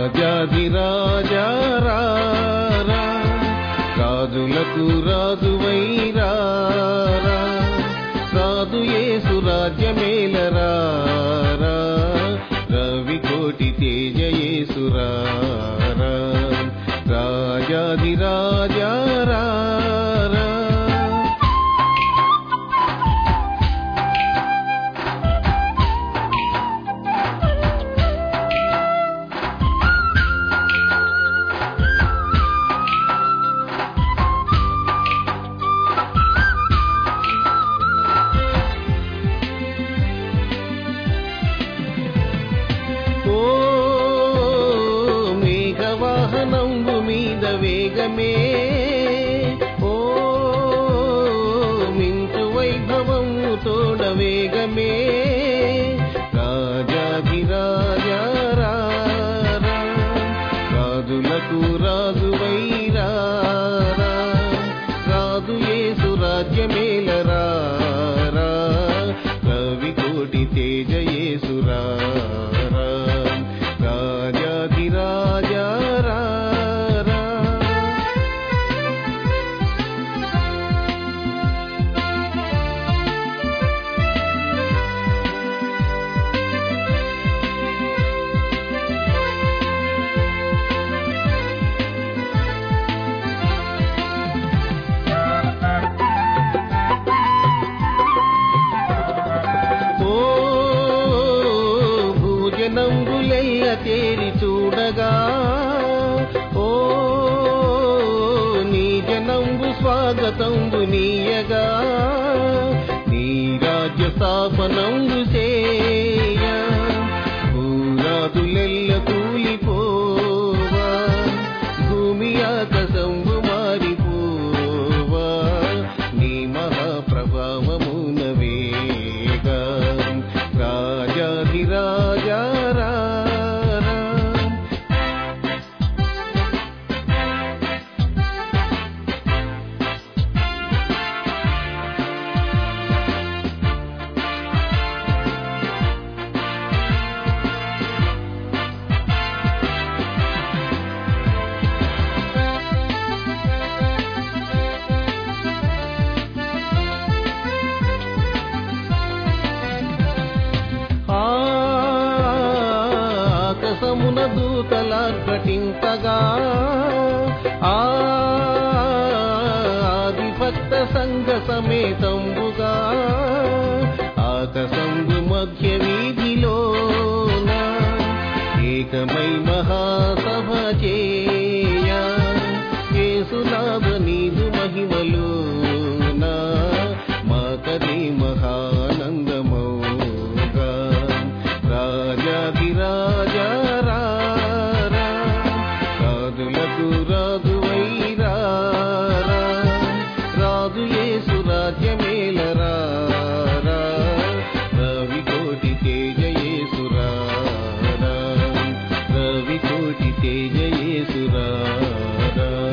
రాజాధిరాజా రా, రా. రాజులకు రాజువై రా, రా. రాజు యేసు రాజ్యమేలరా రా. రవి కోటి తేజ యేసురా రా. రాజాధిరాజా రా, రా. ఓ మేఘవాహనంబు మీద వేగమే ఓ మించు వైభవము తోడ వేగమే రాజాధిరాజా రా, రా. రాజులకు రాజువై రా, రా. రాజు యేసు రాజ్యమేలరా రా. రవి కోటి తేజ యేసురా రా. రాజాధిరాజా రా, రా. ఓ భూజనంబులెల్ల తేరి చూడగా ఓ నీ జనంబు స్వాగతంబు నీయగా నీ రాజ్య స్థాపనంబు చేయ భూరాదులెల్ల కూలిపోవా భూమి ఆకాశంబు మారిపోవా నీ మహాప్రభావమున వేగా రాజాధిరాజా రా, రా. ఆకాశమున దూతలార్భటింపగా ఆదిభక్త సంఘ సమేతంబుగా ఆకాశంబు మధ్య వీధిలోన ఏకమై మహాసభ చేయ యేసునాథ నీదు మహిమలోన మాకది మహానందమౌగా రాజాధిరాజా రా, రా. రాజులకు రాజువై రా, రా. రాజు యేసు రాజ్యమేలరా రా. రవి కోటి తేజ యేసురా రా. రవి కోటి తేజ యేసురా రా.